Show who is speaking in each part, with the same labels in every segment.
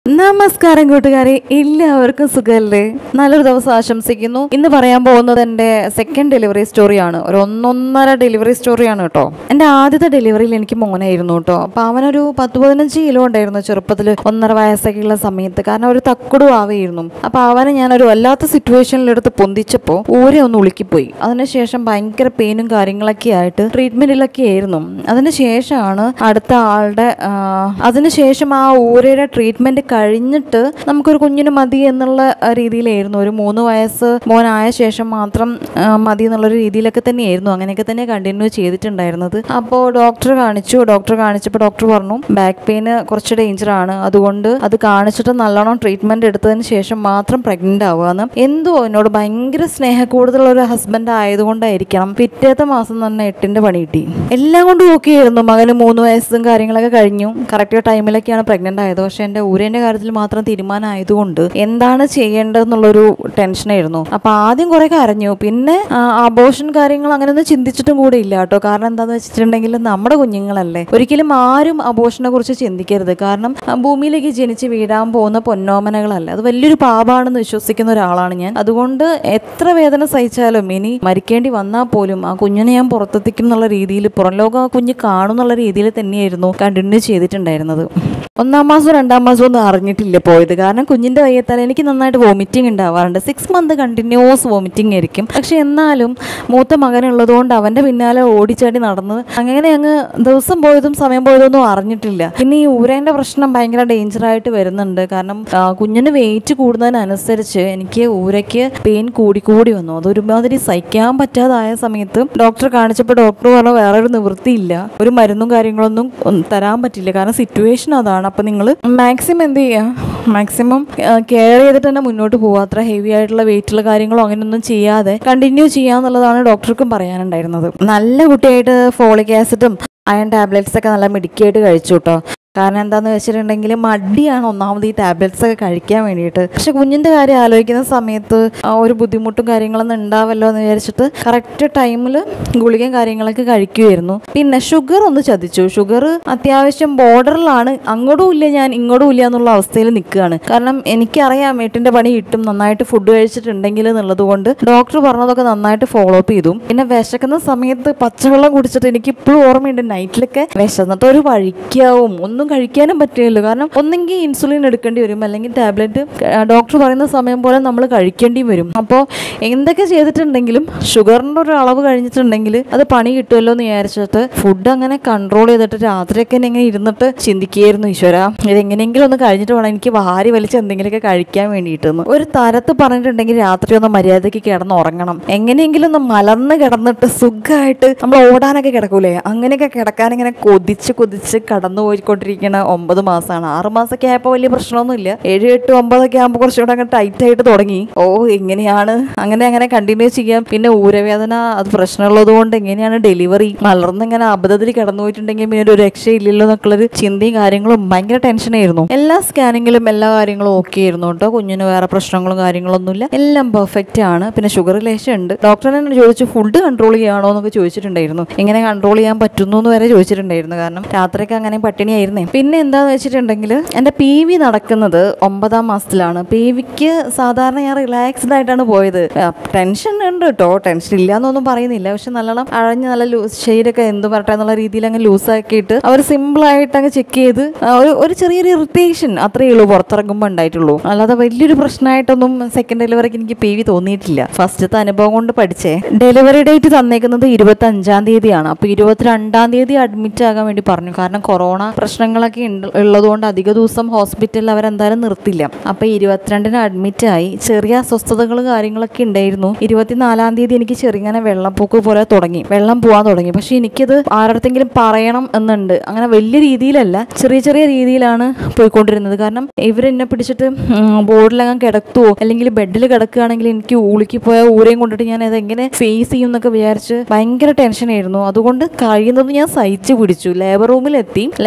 Speaker 1: നമസ്കാരം കൂട്ടുകാരെ എല്ലാവർക്കും സുഖമല്ലേ നല്ലൊരു ദിവസം ആശംസിക്കുന്നു ഇന്ന് പറയാൻ പോകുന്നത് എൻ്റെ സെക്കൻഡ് ഡെലിവറി സ്റ്റോറിയാണ് ഒരു ഒന്നൊന്നര ഡെലിവറി സ്റ്റോറിയാണ് കേട്ടോ എൻ്റെ ആദ്യത്തെ ഡെലിവറിയിൽ എനിക്ക് മോനായിരുന്നു കേട്ടോ അപ്പോൾ അവനൊരു പത്ത് പതിനഞ്ച് കിലോ ഉണ്ടായിരുന്നു ചെറുപ്പത്തിൽ ഒന്നര വയസ്സൊക്കെയുള്ള സമയത്ത് കാരണം ഒരു തക്കുടു ആവയായിരുന്നു അപ്പോൾ അവനെ ഞാനൊരു വല്ലാത്ത സിറ്റുവേഷനിലെടുത്ത് പൊന്തിച്ചപ്പോൾ ഊരെ ഒന്ന് ഉളുക്കിപ്പോയി അതിനുശേഷം ഭയങ്കര പെയിനും കാര്യങ്ങളൊക്കെ ആയിട്ട് ട്രീറ്റ്മെൻറ്റിലൊക്കെ ആയിരുന്നു അതിനുശേഷമാണ് അടുത്ത ആളുടെ ആ, അതിനുശേഷം ആ ഊരയുടെ ട്രീറ്റ്മെൻറ്റ് കഴിഞ്ഞിട്ട് നമുക്കൊരു കുഞ്ഞിന് മതി എന്നുള്ള ആ, രീതിയിലായിരുന്നു ഒരു മൂന്ന് വയസ്സ് മോനായ ശേഷം മാത്രം ആ, മതി എന്നുള്ളൊരു രീതിയിലൊക്കെ തന്നെയായിരുന്നു അങ്ങനെയൊക്കെ തന്നെ കണ്ടിന്യൂ ചെയ്തിട്ടുണ്ടായിരുന്നത് അപ്പോൾ ഡോക്ടർ കാണിച്ചു ഡോക്ടർ കാണിച്ചപ്പോൾ ഡോക്ടർ പറഞ്ഞു ബാക്ക് പെയിന് കുറച്ച് ഡേഞ്ചർ ആണ് അതുകൊണ്ട് അത് കാണിച്ചിട്ട് നല്ലോണം ട്രീറ്റ്മെൻറ്റ് എടുത്തതിന് ശേഷം മാത്രം പ്രഗ്നൻ്റ് ആവുകയെന്ന് എന്തോ എന്നോട് ഭയങ്കര സ്നേഹ കൂടുതലുള്ള ഒരു ഹസ്ബൻഡ് ആയതുകൊണ്ടായിരിക്കണം പിറ്റേത്തെ മാസം തന്നെ എട്ടിൻ്റെ പണി കിട്ടി എല്ലാം കൊണ്ടും ഓക്കെ ആയിരുന്നു മകന് മൂന്ന് വയസ്സും കാര്യങ്ങളൊക്കെ കഴിഞ്ഞു കറക്റ്റ് ടൈമിലൊക്കെയാണ് പ്രഗ്നൻ്റ് ആയത് പക്ഷെ എൻ്റെ ഊരേൻ്റെ കാര്യത്തിൽ മാത്രം തീരുമാനമായതുകൊണ്ട് എന്താണ് ചെയ്യേണ്ടതെന്നുള്ളൊരു ടെൻഷനായിരുന്നു അപ്പോൾ ആദ്യം കുറേ കരഞ്ഞു പിന്നെ അബോഷൻ കാര്യങ്ങൾ അങ്ങനെയൊന്നും ചിന്തിച്ചിട്ടും കൂടെ ഇല്ല കേട്ടോ കാരണം എന്താണെന്ന് വെച്ചിട്ടുണ്ടെങ്കിൽ നമ്മുടെ കുഞ്ഞുങ്ങളല്ലേ ഒരിക്കലും ആരും അബോഷനെ കുറിച്ച് ചിന്തിക്കരുത് കാരണം ആ, ഭൂമിയിലേക്ക് ജനിച്ച് വീഴാൻ പോകുന്ന പൊന്നോമനകളല്ല അത് വലിയൊരു പാപമാണെന്ന് വിശ്വസിക്കുന്ന ഒരാളാണ് ഞാൻ അതുകൊണ്ട് എത്ര വേദന സഹിച്ചാലും ഇനി മരിക്കേണ്ടി വന്നാൽ പോലും ആ കുഞ്ഞിനെ ഞാൻ പുറത്തെത്തിക്കും എന്നുള്ള രീതിയിൽ പുറം ലോകം ആ കുഞ്ഞ് കാണുന്നുള്ള രീതിയിൽ തന്നെയായിരുന്നു കണ്ടിന്യൂ ചെയ്തിട്ടുണ്ടായിരുന്നത് ഒന്നാം മാസം രണ്ടാം മാസം ഒന്നും അറിഞ്ഞിട്ടില്ല പോയത് കാരണം കുഞ്ഞിന്റെ വയ്യത്താൽ എനിക്ക് നന്നായിട്ട് വോമിറ്റിംഗ് ഉണ്ടാവാറുണ്ട് സിക്സ് മന്ത് കണ്ടിന്യൂസ് വോമിറ്റിംഗ് ആയിരിക്കും പക്ഷെ എന്നാലും മൂത്ത മകനുള്ളതുകൊണ്ട് അവന്റെ പിന്നാലെ ഓടിച്ചാടി നടന്ന് അങ്ങനെ അങ്ങ് ദിവസം പോയതും സമയം പോയതും ഒന്നും അറിഞ്ഞിട്ടില്ല പിന്നെ ഈ ഊരേന്റെ പ്രശ്നം ഭയങ്കര ഡേഞ്ചർ ആയിട്ട് വരുന്നുണ്ട് കാരണം ആ, കുഞ്ഞിന് വെയിറ്റ് കൂടുന്നതിനനുസരിച്ച് എനിക്ക് ഊരയ്ക്ക് പെയിൻ കൂടി കൂടി വന്നു അതൊരുമാതിരി സഹിക്കാൻ പറ്റാതായ സമയത്ത് ഡോക്ടറെ കാണിച്ചപ്പോൾ ഡോക്ടർ പറഞ്ഞു വേറെ ഒരു നിവൃത്തിയില്ല ഒരു മരുന്നും കാര്യങ്ങളൊന്നും ഉം, തരാൻ പറ്റില്ല കാരണം സിറ്റുവേഷൻ അതാണ് അപ്പം നിങ്ങൾ മാക്സിമം എന്ത് ചെയ്യുക മാക്സിമം കെയർ ചെയ്തിട്ട് തന്നെ മുന്നോട്ട് പോകുക അത്ര ഹെവി ആയിട്ടുള്ള വെയിറ്റുള്ള കാര്യങ്ങളോ അങ്ങനെയൊന്നും ചെയ്യാതെ കണ്ടിന്യൂ ചെയ്യാന്നുള്ളതാണ് ഡോക്ടർക്കും പറയാനുണ്ടായിരുന്നത് നല്ല കുട്ടിയായിട്ട് ഫോളിക് ആസിഡും അയൺ ടാബ്ലറ്റ്സ് ഒക്കെ നല്ല മെഡിക്കായിട്ട് കഴിച്ചു കേട്ടോ കാരണം എന്താന്ന് വെച്ചിട്ടുണ്ടെങ്കിൽ മടിയാണ് ഒന്നാമത് ഈ ടാബ്ലറ്റ്സ് ഒക്കെ കഴിക്കാൻ വേണ്ടിയിട്ട് പക്ഷെ കുഞ്ഞിന്റെ കാര്യം ആലോചിക്കുന്ന സമയത്ത് ആ ഒരു ബുദ്ധിമുട്ടും കാര്യങ്ങളൊന്നും ഉണ്ടാവല്ലോ എന്ന് വിചാരിച്ചിട്ട് കറക്റ്റ് ടൈമിൽ ഗുളികയും കാര്യങ്ങളൊക്കെ കഴിക്കുമായിരുന്നു പിന്നെ ഷുഗർ ഒന്ന് ചതിച്ചു ഷുഗർ അത്യാവശ്യം ബോർഡറിലാണ് അങ്ങോട്ടും ഇല്ല ഞാൻ ഇങ്ങോട്ടും ഇല്ല എന്നുള്ള അവസ്ഥയിൽ നിൽക്കുകയാണ് കാരണം എനിക്കറിയാം വീട്ടിന്റെ പണി കിട്ടും നന്നായിട്ട് ഫുഡ് കഴിച്ചിട്ടുണ്ടെങ്കിൽ എന്നുള്ളത് കൊണ്ട് ഡോക്ടർ പറഞ്ഞതൊക്കെ നന്നായിട്ട് ഫോളോ അപ്പ് ചെയ്തു പിന്നെ വിശക്കുന്ന സമയത്ത് പച്ചവെള്ളം കുടിച്ചിട്ട് എനിക്ക് ഇപ്പോഴും ഓർമ്മയുണ്ട് നൈറ്റിലൊക്കെ വിശന്നിട്ട് ഒരു വഴിക്കാവും ഒന്നും കഴിക്കാനും പറ്റില്ലല്ലോ കാരണം ഒന്നെങ്കിൽ ഇൻസുലിൻ എടുക്കേണ്ടി വരും അല്ലെങ്കിൽ ടാബ്ലറ്റ് ഡോക്ടർ പറയുന്ന സമയം പോലെ നമ്മൾ കഴിക്കേണ്ടി വരും അപ്പോൾ എന്തൊക്കെ ചെയ്തിട്ടുണ്ടെങ്കിലും ഷുഗറിൻ്റെ ഒരു അളവ് കഴിഞ്ഞിട്ടുണ്ടെങ്കിൽ അത് പണി കിട്ടുമല്ലോ എന്ന് വിചാരിച്ചിട്ട് ഫുഡ് അങ്ങനെ കൺട്രോൾ ചെയ്തിട്ട് രാത്രിയൊക്കെ ഇങ്ങനെ ഇരുന്നിട്ട് ചിന്തിക്കുകയായിരുന്നു ഈശ്വര ഇതെങ്ങനെയെങ്കിലും ഒന്ന് കഴിഞ്ഞിട്ട് വേണം എനിക്ക് വാരി വലിച്ച് എന്തെങ്കിലുമൊക്കെ കഴിക്കാൻ വേണ്ടിയിട്ടെന്ന് ഒരു തരത്ത് പറഞ്ഞിട്ടുണ്ടെങ്കിൽ രാത്രി ഒന്ന് മര്യാദയ്ക്ക് കിടന്ന് ഉറങ്ങണം എങ്ങനെയെങ്കിലും ഒന്ന് മലർന്ന് കിടന്നിട്ട് സുഖമായിട്ട് നമ്മൾ ഓടാനൊക്കെ കിടക്കൂലേ അങ്ങനെയൊക്കെ കിടക്കാൻ ഇങ്ങനെ കൊതിച്ച് കൊതിച്ച് കടന്നു പോയിക്കൊണ്ടിരിക്കുന്ന ഒമ്പത് മാസമാണ് ആറ് മാസമൊക്കെ ആയപ്പോൾ വലിയ പ്രശ്നമൊന്നുമില്ല ഏഴ് എട്ട് ഒമ്പതൊക്കെ ആകുമ്പോൾ കുറച്ചുകൂടെ അങ്ങ് ടൈറ്റ് ആയിട്ട് തുടങ്ങി ഓ എങ്ങനെയാണ് അങ്ങനെ അങ്ങനെ കണ്ടിന്യൂ ചെയ്യാം പിന്നെ ഊരവേദന അത് പ്രശ്നമുള്ളത് കൊണ്ട് എങ്ങനെയാണ് ഡെലിവറി മലർന്ന് ഇങ്ങനെ അബദ്ധത്തിൽ കിടന്നു പോയിട്ടുണ്ടെങ്കിൽ പിന്നെ ഒരു രക്ഷയില്ലല്ലോ എന്നൊക്കെയുള്ളൊരു ചിന്തയും കാര്യങ്ങളും ഭയങ്കര ടെൻഷനായിരുന്നു എല്ലാ സ്കാനിങ്ങിലും എല്ലാ കാര്യങ്ങളും ഓക്കെ ആയിരുന്നു കേട്ടോ കുഞ്ഞിന് വേറെ പ്രശ്നങ്ങളും കാര്യങ്ങളൊന്നുമില്ല എല്ലാം പെർഫെക്റ്റ് ആണ് പിന്നെ ഷുഗർ ലേശം ഉണ്ട് ഡോക്ടറെ എന്നോട് ചോദിച്ചു ഫുഡ് കൺട്രോൾ ചെയ്യാണോ എന്നൊക്കെ ചോദിച്ചിട്ടുണ്ടായിരുന്നു എങ്ങനെ കൺട്രോൾ ചെയ്യാൻ പറ്റുന്നു എന്ന് വരെ ചോദിച്ചിട്ടുണ്ടായിരുന്നു കാരണം രാത്രിയൊക്കെ അങ്ങനെ പട്ടിണിയായിരുന്നേ പിന്നെ എന്താന്ന് വെച്ചിട്ടുണ്ടെങ്കിൽ എൻ്റെ പി വി നടക്കുന്നത് ഒമ്പതാം മാസത്തിലാണ് പി വിക്ക് സാധാരണ ഞാൻ റിലാക്സ്ഡ് ആയിട്ടാണ് പോയത് ടെൻഷൻ ഉണ്ട് കേട്ടോ ടെൻഷൻ ഇല്ല എന്നൊന്നും പറയുന്നില്ല പക്ഷെ നല്ലോണം അഴഞ്ഞ് നല്ല ലൂസ് ശരീരമൊക്കെ എന്ത് പറട്ടെ എന്നുള്ള രീതിയിൽ അങ്ങ് ലൂസ് ആക്കിയിട്ട് അവർ സിമ്പിൾ ആയിട്ട് അങ്ങ് ചെക്ക് ചെയ്ത് ആ, ഒരു ഒരു ചെറിയൊരു ഇറിറ്റേഷൻ അത്രയേ ഉള്ളൂ പുറത്തിറങ്ങുമ്പോൾ ഉണ്ടായിട്ടുള്ളൂ അല്ലാതെ വലിയൊരു പ്രശ്നമായിട്ടൊന്നും സെക്കൻഡ് ഡെലിവറിക്ക് എനിക്ക് പി വി തോന്നിയിട്ടില്ല ഫസ്റ്റത്തെ അനുഭവം കൊണ്ട് പഠിച്ചേ ഡെലിവറി ഡേറ്റ് തന്നേക്കുന്നത് ഇരുപത്തി അഞ്ചാം തീയതിയാണ് അപ്പോൾ ഇരുപത്തിരണ്ടാം തീയതി അഡ്മിറ്റ് ആകാൻ വേണ്ടി പറഞ്ഞു കാരണം കൊറോണ പ്രശ്നങ്ങളൊക്കെ ഉണ്ട് ഉള്ളതുകൊണ്ട് അധിക ദിവസം ഹോസ്പിറ്റലിൽ അവരെന്തായാലും നിർത്തില്ല അപ്പോൾ ഇരുപത്തിരണ്ടിന് അഡ്മിറ്റ് ആയി ചെറിയ അസ്വസ്ഥതകൾ കാര്യങ്ങളൊക്കെ ഉണ്ടായിരുന്നു ഇരുപത്തിനാലാം തീയതി എനിക്ക് ചെറിങ്ങനെ വെള്ളപ്പൊക്ക് പോലെ തുടങ്ങി വെള്ളം പോകാൻ തുടങ്ങി പക്ഷെ എനിക്കത് ആരടുത്തെങ്കിലും പറയണം എന്നുണ്ട് അങ്ങനെ വലിയ രീതിയിലല്ല ചെറിയ ചെറിയ രീതിയിലാണ് പോയിക്കൊണ്ടിരുന്നത് കാരണം ഇവരെന്നെ പിടിച്ചിട്ട് ബോർഡിലങ്ങ് കിടത്തുവോ അല്ലെങ്കിൽ ബെഡിൽ കിടക്കുകയാണെങ്കിൽ എനിക്ക് ഊളിക്ക് പോയ ഊരയും കൊണ്ടിട്ട് ഞാൻ അത് എങ്ങനെ ഫേസ് ചെയ്യും എന്നൊക്കെ വിചാരിച്ച് ഭയങ്കര ടെൻഷനായിരുന്നു അതുകൊണ്ട് കഴിയുന്നത് ഞാൻ സഹിച്ചു പിടിച്ചു ലേബർ റൂമിലെത്തി ലേബർ റൂമിൽ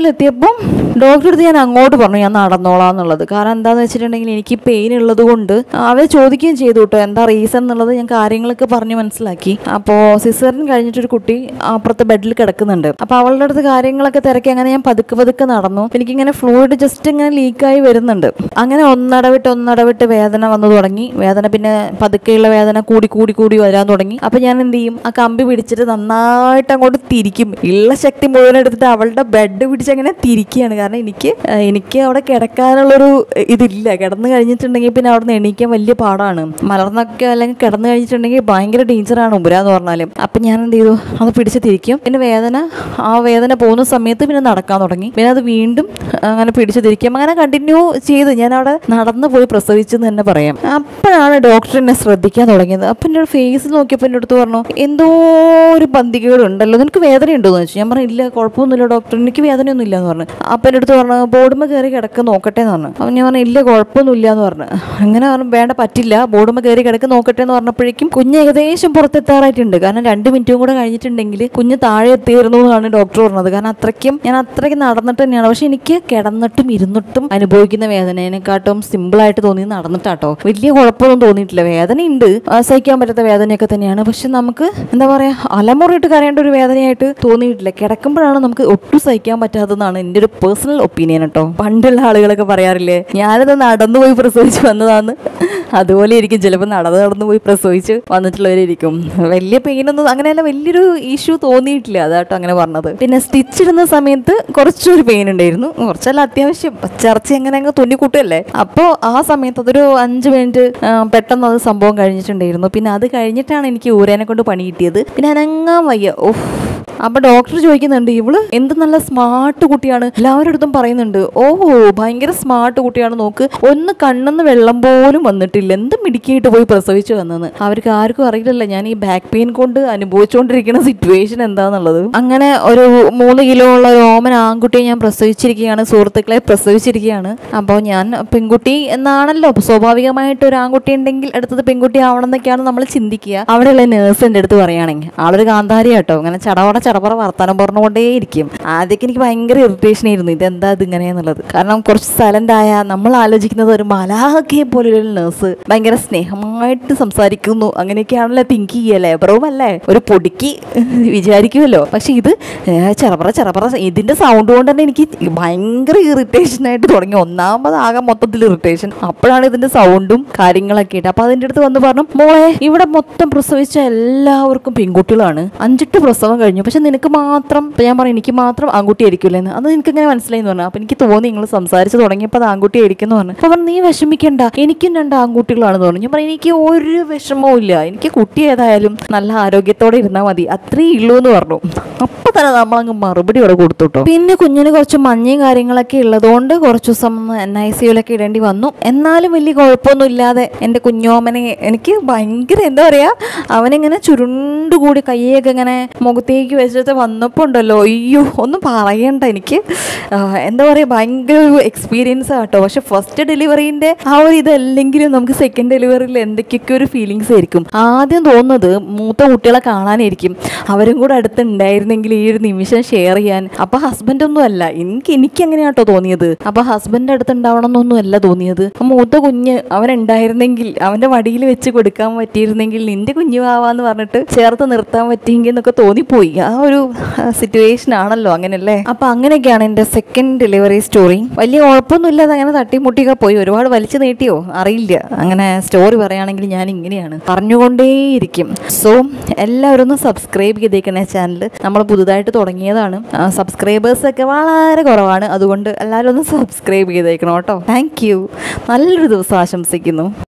Speaker 1: റൂമിൽ എത്തിയപ്പോൾ ഡോക്ടർ അടുത്ത് ഞാൻ അങ്ങോട്ട് പറഞ്ഞു ഞാൻ നടന്നോളാം എന്നുള്ളത് കാരണം എന്താണെന്ന് വെച്ചിട്ടുണ്ടെങ്കിൽ എനിക്ക് പെയിൻ ഉള്ളത് കൊണ്ട് അവർ ചോദിക്കുകയും ചെയ്തു കേട്ടോ എന്താ റീസൺ എന്നുള്ളത് ഞാൻ കാര്യങ്ങളൊക്കെ പറഞ്ഞ് മനസ്സിലാക്കി അപ്പോൾ സിസറിൻ കഴിഞ്ഞിട്ടൊരു കുട്ടി അപ്പുറത്തെ ബെഡിൽ കിടക്കുന്നുണ്ട് അപ്പോൾ അവളുടെ അടുത്ത് കാര്യങ്ങളൊക്കെ തിരക്കി അങ്ങനെ ഞാൻ പതുക്കെ പതുക്കെ നടന്നു എനിക്കിങ്ങനെ ഫ്ലൂയിഡ് ജസ്റ്റ് ഇങ്ങനെ ലീക്കായി വരുന്നുണ്ട് അങ്ങനെ ഒന്നടവിട്ട് ഒന്നടവിട്ട് വേദന വന്നു തുടങ്ങി വേദന പിന്നെ പതുക്കെയുള്ള വേദന കൂടി കൂടി കൂടി വരാൻ തുടങ്ങി അപ്പൊ ഞാൻ എന്ത് ചെയ്യും ആ കമ്പി പിടിച്ചിട്ട് നന്നായിട്ട് അങ്ങോട്ട് തിരിക്കും ഉള്ള ശക്തി മുഴുവൻ എടുത്തിട്ട് അവളുടെ ബെഡ് പിടിച്ച് അങ്ങനെ തിരിക്കുകയാണ് കാരണം എനിക്ക് ആ, എനിക്ക് അവിടെ കിടക്കാനുള്ളൊരു ഇതില്ല കിടന്നു കഴിഞ്ഞിട്ടുണ്ടെങ്കിൽ പിന്നെ അവിടെ നിന്ന് എണീക്കാൻ വലിയ പാടാണ് മലർന്നൊക്കെ അല്ലെങ്കിൽ കിടന്നു കഴിഞ്ഞിട്ടുണ്ടെങ്കിൽ ഭയങ്കര ഡേഞ്ചറാണ് ഉബരാന്ന് പറഞ്ഞാലും അപ്പൊ ഞാൻ എന്ത് ചെയ്തു അത് പിടിച്ച് തിരിക്കും പിന്നെ വേദന ആ വേദന പോകുന്ന സമയത്ത് പിന്നെ നടക്കാൻ തുടങ്ങി പിന്നെ അത് വീണ്ടും അങ്ങനെ പിടിച്ച് തിരിക്കും അങ്ങനെ കണ്ടിന്യൂ ചെയ്ത് ഞാൻ അവിടെ നടന്നു പോയി പ്രസവിച്ചു എന്ന് തന്നെ പറയാം അപ്പോഴാണ് ഡോക്ടർ എന്നെ ശ്രദ്ധിക്കാൻ തുടങ്ങിയത് അപ്പം എൻ്റെ ഫേസ് നോക്കിയപ്പോൾ എൻ്റെ അടുത്ത് പറഞ്ഞു എന്തോ ഒരു പന്തികേടുണ്ടല്ലോ നിനക്ക് വേദന ഉണ്ടോ എന്ന് ചോദിച്ചു ഞാൻ പറഞ്ഞു ഇല്ല കുഴപ്പമൊന്നുമില്ല ഡോക്ടർ എനിക്ക് വേദനയൊന്നും ഇല്ല എന്ന് പറഞ്ഞു അപ്പം എൻ്റെ അടുത്ത് പറഞ്ഞു ബോർഡുമ്മ കയറി കിടക്ക് നോക്കട്ടെ എന്ന് പറഞ്ഞു അപ്പം ഞാൻ പറഞ്ഞു ഇല്ല കുഴപ്പമൊന്നുമില്ല എന്ന് പറഞ്ഞു അങ്ങനെ പറഞ്ഞു വേണ്ട പറ്റില്ല ബോർഡുമ്മ കയറി കിടക്ക് നോക്കട്ടെ എന്ന് പറഞ്ഞപ്പോഴേക്കും കുഞ്ഞ് ഏകദേശം പുറത്തെത്താറായിട്ടുണ്ട് കാരണം രണ്ട് മിനിറ്റും കൂടെ കഴിഞ്ഞിട്ടുണ്ടെങ്കിൽ കുഞ്ഞ് താഴെ എത്തിയിരുന്നു എന്നാണ് ഡോക്ടർ പറഞ്ഞത് കാരണം അത്രയ്ക്കും ഞാൻ അത്രയ്ക്ക് നടന്നിട്ട് തന്നെയാണ് പക്ഷെ എനിക്ക് കിടന്നിട്ടും ഇരുന്നിട്ടും അനുഭവിക്കുന്ന വേദനേനെക്കാട്ടും സിമ്പിളായിട്ട് തോന്നി നടന്നിട്ടാട്ടോ വലിയ കുഴപ്പമൊന്നും തോന്നിയിട്ടില്ല വേദനയുണ്ട് ആ, സഹിക്കാൻ പറ്റാത്ത വേദനയൊക്കെ തന്നെയാണ് പക്ഷെ നമുക്ക് എന്താ പറയാ അലമുറയിട്ട് കരയേണ്ട ഒരു വേദനയായിട്ട് തോന്നിയിട്ടില്ല കിടക്കുമ്പോഴാണ് നമുക്ക് ഒട്ടും സഹിക്കാൻ പറ്റാത്തതെന്നാണ് എൻ്റെ ഒരു പേഴ്സണൽ ഒപ്പീനിയൻ കേട്ടോ പണ്ടുള്ള ആളുകളൊക്കെ പറയാറില്ലേ ഞാനിത് നടന്നു പോയി പ്രസവിച്ച് വന്നതാന്ന് അതുപോലെ ഇരിക്കും ചിലപ്പോൾ നടന്ന് നടന്നു പോയി പ്രസവിച്ച് വന്നിട്ടുള്ളവരിക്കും വലിയ പെയിനൊന്നും അങ്ങനെയല്ല വലിയൊരു ഇഷ്യൂ തോന്നിയിട്ടില്ല അതാട്ടോ അങ്ങനെ പറഞ്ഞത് പിന്നെ സ്റ്റിച്ച് ഇടുന്ന സമയത്ത് കുറച്ചൊരു പെയിൻ ഉണ്ടായിരുന്നു കുറച്ചല്ല അത്യാവശ്യം ചർച്ച അങ്ങനെ അങ്ങ് തുന്നിക്കൂട്ടല്ലേ അപ്പോൾ ആ സമയത്ത് അതൊരു അഞ്ച് മിനിറ്റ് ആ, പെട്ടെന്ന് അത് സംഭവം കഴിഞ്ഞിട്ടുണ്ടായിരുന്നു പിന്നെ അത് കഴിഞ്ഞിട്ടാണ് എനിക്ക് ഊരേനെ കൊണ്ട് പണി കിട്ടിയത് പിന്നെ അനങ്ങാൻ വയ്യ ഓഹ് അപ്പൊ ഡോക്ടർ ചോദിക്കുന്നുണ്ട് ഇവള് എന്ത് നല്ല സ്മാർട്ട് കുട്ടിയാണ് എല്ലാവരുടെ അടുത്തും പറയുന്നുണ്ട് ഓഹോ ഭയങ്കര സ്മാർട്ട് കുട്ടിയാണ് നോക്ക് ഒന്ന് കണ്ണെന്ന് വെള്ളം പോലും വന്നിട്ടില്ല എന്ത് മിടുക്കിയിട്ട് പോയി പ്രസവിച്ചു വന്നെന്ന് അവർക്ക് ആർക്കും അറിയില്ലല്ലോ ഞാൻ ഈ ബാക്ക് പെയിൻ കൊണ്ട് അനുഭവിച്ചുകൊണ്ടിരിക്കുന്ന സിറ്റുവേഷൻ എന്താന്നുള്ളത് അങ്ങനെ ഒരു മൂന്ന് കിലോ ഉള്ള ഒരു ഓമൻ ആൺകുട്ടിയെ ഞാൻ പ്രസവിച്ചിരിക്കുകയാണ് സുഹൃത്തുക്കളെ പ്രസവിച്ചിരിക്കുകയാണ് അപ്പോൾ ഞാൻ പെൺകുട്ടി എന്നാണല്ലോ സ്വാഭാവികമായിട്ട് ഒരു ആൺകുട്ടി ഉണ്ടെങ്കിൽ അടുത്തത് പെൺകുട്ടി ആവണം എന്നൊക്കെയാണ് നമ്മൾ ചിന്തിക്കുക അവിടെയുള്ള നേഴ്സ് എൻ്റെ അടുത്ത് പറയുകയാണെങ്കിൽ ആളൊരു കാന്താരി കേട്ടോ ഇങ്ങനെ ചടവട ചടപറ വർത്താനം പറഞ്ഞുകൊണ്ടേയിരിക്കും ആദ്യമൊക്കെ എനിക്ക് ഭയങ്കര ഇറിറ്റേഷൻ ആയിരുന്നു ഇതെന്താ ഇത് ഇങ്ങനെയെന്നുള്ളത് കാരണം കുറച്ച് സൈലന്റ് ആയ നമ്മൾ ആലോചിക്കുന്നത് ഒരു മലാഹക്കെ പോലെ ഒരു നേഴ്സ് ഭയങ്കര സ്നേഹമായിട്ട് സംസാരിക്കുന്നു അങ്ങനെയൊക്കെയാണല്ലോ തിങ്ക് ചെയ്യല്ലേ ബ്രോമല്ലേ ഒരു പൊടിക്ക് വിചാരിക്കുമല്ലോ പക്ഷെ ഇത് ഏ, ചെറപറ ചെറപറ ഇതിന്റെ സൗണ്ട് കൊണ്ട് തന്നെ എനിക്ക് ഭയങ്കര ഇറിറ്റേഷൻ ആയിട്ട് തുടങ്ങി ഒന്നാമത് ആകെ മൊത്തത്തിൽ ഇറിറ്റേഷൻ അപ്പോഴാണ് ഇതിന്റെ സൗണ്ടും കാര്യങ്ങളൊക്കെ ആയിട്ട് അപ്പൊ അതിന്റെ അടുത്ത് വന്ന് പറഞ്ഞു മോളെ ഇവിടെ മൊത്തം പ്രസവിച്ച എല്ലാവർക്കും പെൺകുട്ടികളാണ് അഞ്ചെട്ട് പ്രസവം കഴിഞ്ഞു പക്ഷെ നിനക്ക് മാത്രം ഇപ്പൊ ഞാൻ പറഞ്ഞു എനിക്ക് മാത്രം ആൺകുട്ടി ആയിരിക്കില്ലെന്ന് അത് നിനക്ക് ഇങ്ങനെ മനസ്സിലായി എന്ന് പറഞ്ഞു അപ്പൊ എനിക്ക് തോന്നി നിങ്ങൾ സംസാരിച്ച് തുടങ്ങിയപ്പോൾ അത് ആൺകുട്ടി ആയിരിക്കും എന്ന് പറഞ്ഞു അപ്പൊ പറഞ്ഞു നീ വിഷമിക്കണ്ട എനിക്കും രണ്ട് ആൺകുട്ടികളാണെന്ന് പറഞ്ഞു ഞാൻ പറഞ്ഞു എനിക്ക് ഒരു വിഷമവും ഇല്ല എനിക്ക് കുട്ടി ഏതായാലും നല്ല ആരോഗ്യത്തോടെ ഇരുന്നാൽ മതി അത്രേ ഉള്ളൂ എന്ന് പറഞ്ഞു അപ്പൊ തന്നെ നമ്മളങ്ങ് മറുപടി ഇവിടെ കൊടുത്തു കേട്ടോ പിന്നെ കുഞ്ഞിന് കുറച്ച് മഞ്ഞയും കാര്യങ്ങളൊക്കെ ഉള്ളതുകൊണ്ട് കുറച്ച് ദിവസം എൻ ഐ സിയിലൊക്കെ ഇടേണ്ടി വന്നു എന്നാലും വലിയ കുഴപ്പമൊന്നും ഇല്ലാതെ എൻ്റെ കുഞ്ഞോമനെ എനിക്ക് ഭയങ്കര എന്താ പറയാ അവനിങ്ങനെ ചുരുണ്ടുകൂടി കൈയൊക്കെ ഇങ്ങനെ മുഖത്തേക്ക് വെച്ചിട്ട് വന്നപ്പോൾ ഉണ്ടല്ലോ അയ്യോ ഒന്നും പറയണ്ട എനിക്ക് ആ, എന്താ പറയുക ഭയങ്കര ഒരു എക്സ്പീരിയൻസ് ആട്ടോ പക്ഷെ ഫസ്റ്റ് ഡെലിവറീൻ്റെ ആ ഒരു ഇതല്ലെങ്കിലും നമുക്ക് സെക്കൻഡ് ഡെലിവറിയിൽ എന്തൊക്കെയൊക്കെ ഒരു ഫീലിങ്സ് ആയിരിക്കും ആദ്യം തോന്നുന്നത് മൂത്ത കുട്ടികളെ കാണാനായിരിക്കും അവരും കൂടെ അടുത്ത് ഉണ്ടായിരുന്നെങ്കിൽ ഈ ഒരു നിമിഷം ഷെയർ ചെയ്യാൻ അപ്പൊ ഹസ്ബൻഡ് ഒന്നും അല്ല എനിക്ക് എനിക്ക് എങ്ങനെയാട്ടോ തോന്നിയത് അപ്പൊ ഹസ്ബൻഡ് അടുത്ത് ഉണ്ടാവണം എന്നൊന്നും അല്ല തോന്നിയത് അപ്പൊ മൂത്ത കുഞ്ഞ് അവനുണ്ടായിരുന്നെങ്കിൽ അവന്റെ വടിയിൽ വെച്ച് കൊടുക്കാൻ പറ്റിയിരുന്നെങ്കിൽ നിന്റെ കുഞ്ഞു ആവാന്ന് പറഞ്ഞിട്ട് ചേർത്ത് നിർത്താൻ പറ്റിയെങ്കിൽ എന്നൊക്കെ തോന്നിപ്പോയി ആ ഒരു സിറ്റുവേഷൻ ആണല്ലോ അങ്ങനെയല്ലേ അപ്പൊ അങ്ങനെയൊക്കെയാണ് എന്റെ സെക്കൻഡ് ഡെലിവറി സ്റ്റോറി വലിയ കുഴപ്പമൊന്നുമില്ലാതെ അങ്ങനെ തട്ടിമുട്ടിയൊക്കെ പോയി ഒരുപാട് വലിച്ചു നീട്ടിയോ അറിയില്ല അങ്ങനെ സ്റ്റോറി പറയുകയാണെങ്കിൽ ഞാൻ ഇങ്ങനെയാണ് പറഞ്ഞുകൊണ്ടേയിരിക്കും സോ എല്ലാവരും ഒന്ന് സബ്സ്ക്രൈബ് ചെയ്തേക്കണേ ചാനൽ നമ്മൾ പുതുതായിട്ട് തുടങ്ങിയതാണ് സബ്സ്ക്രൈബേഴ്സ് ഒക്കെ വളരെ കുറവാണ് അതുകൊണ്ട് എല്ലാവരും ഒന്ന് സബ്സ്ക്രൈബ് ചെയ്തേക്കണം കേട്ടോ താങ്ക് യു നല്ലൊരു ദിവസം ആശംസിക്കുന്നു